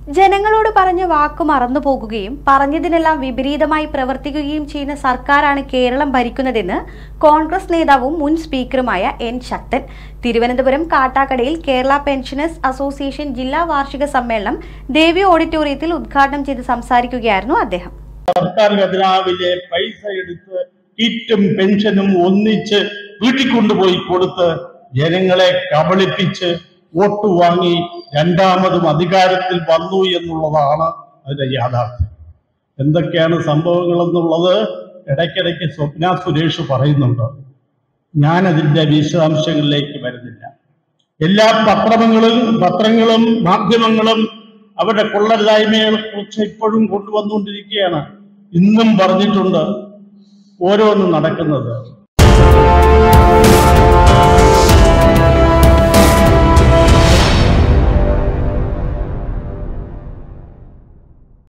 ജനങ്ങളോട് പറഞ്ഞ വാക്കു മറന്നു പോകുകയും പറഞ്ഞതിനെല്ലാം വിപരീതമായി പ്രവർത്തിക്കുകയും ചെയ്യുന്ന സർക്കാരാണ് കേരളം ഭരിക്കുന്നതെന്ന് കോൺഗ്രസ് നേതാവും മുൻ സ്പീക്കറുമായ എൻ ശക്തൻ തിരുവനന്തപുരം കാട്ടാക്കടയിൽ കേരള പെൻഷനേഴ്സ് അസോസിയേഷൻ ജില്ലാ വാർഷിക സമ്മേളനം ദേവി ഓഡിറ്റോറിയത്തിൽ ഉദ്ഘാടനം ചെയ്ത് സംസാരിക്കുകയായിരുന്നു അദ്ദേഹം സർക്കാർ ഖജനാവിലെ പൈസ എടുത്ത് കിറ്റും പെൻഷനും ഒന്നിച്ച് വീട്ടിൽ കൊണ്ടുപോയി കൊടുത്ത് ജനങ്ങളെ കബളിപ്പിച്ച് വോട്ട് വാങ്ങി രണ്ടാമതും അധികാരത്തിൽ വന്നു എന്നുള്ളതാണ് അതിന്റെ യാഥാർത്ഥ്യം എന്തൊക്കെയാണ് സംഭവങ്ങൾ എന്നുള്ളത് ഇടയ്ക്കിടയ്ക്ക് സ്വപ്ന സുരേഷ് പറയുന്നുണ്ട് ഞാൻ അതിന്റെ വിശദാംശങ്ങളിലേക്ക് വരുന്നില്ല എല്ലാ പത്രങ്ങളും പത്രങ്ങളും മാധ്യമങ്ങളും അവരുടെ കൊള്ളരുതായ്മകളെ കുറിച്ച് ഇപ്പോഴും കൊണ്ടുവന്നുകൊണ്ടിരിക്കുകയാണ് ഇന്നും പറഞ്ഞിട്ടുണ്ട് ഓരോന്നും നടക്കുന്നത്